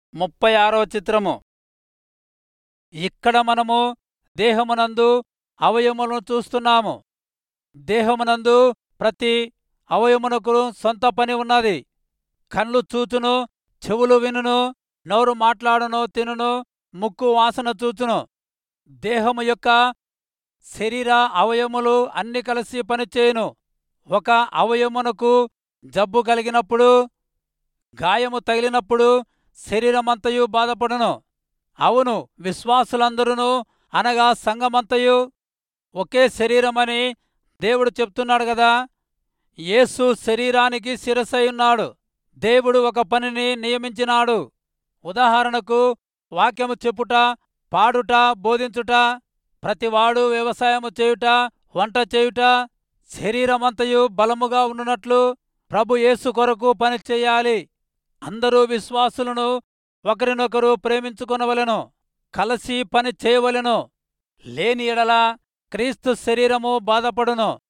ముప్పై ఆరవ చిత్రము ఇక్కడ మనము దేహమునందు అవయములను చూస్తున్నాము దేహమునందు ప్రతి అవయమునకు సొంత పని ఉన్నది కళ్ళు చూచును చెవులు వినును నోరు మాట్లాడును తినును ముక్కు వాసన చూచును దేహము యొక్క శరీర అవయములు అన్ని కలిసి పనిచేయును ఒక అవయమునకు జబ్బు కలిగినప్పుడు గాయము తగిలినప్పుడు శరీరమంతయు బాధపడును అవును విశ్వాసులందరూ అనగా సంఘమంతయు ఒకే శరీరమని దేవుడు చెప్తున్నాడు గదా యేసు శరీరానికి శిరసై ఉన్నాడు దేవుడు ఒక పనిని నియమించినాడు ఉదాహరణకు వాక్యము చెప్పుట పాడుట బోధించుట ప్రతివాడు వ్యవసాయము చేయుట వంట చేయుట శరీరమంతయు బలముగా ఉండునట్లు ప్రభు యేసు కొరకు పని చేయాలి అందరూ విశ్వాసులను ఒకరినొకరు ప్రేమించుకొనవలెను కలసి పని చేయవలెను లేని ఎడల క్రీస్తు శరీరము బాధపడును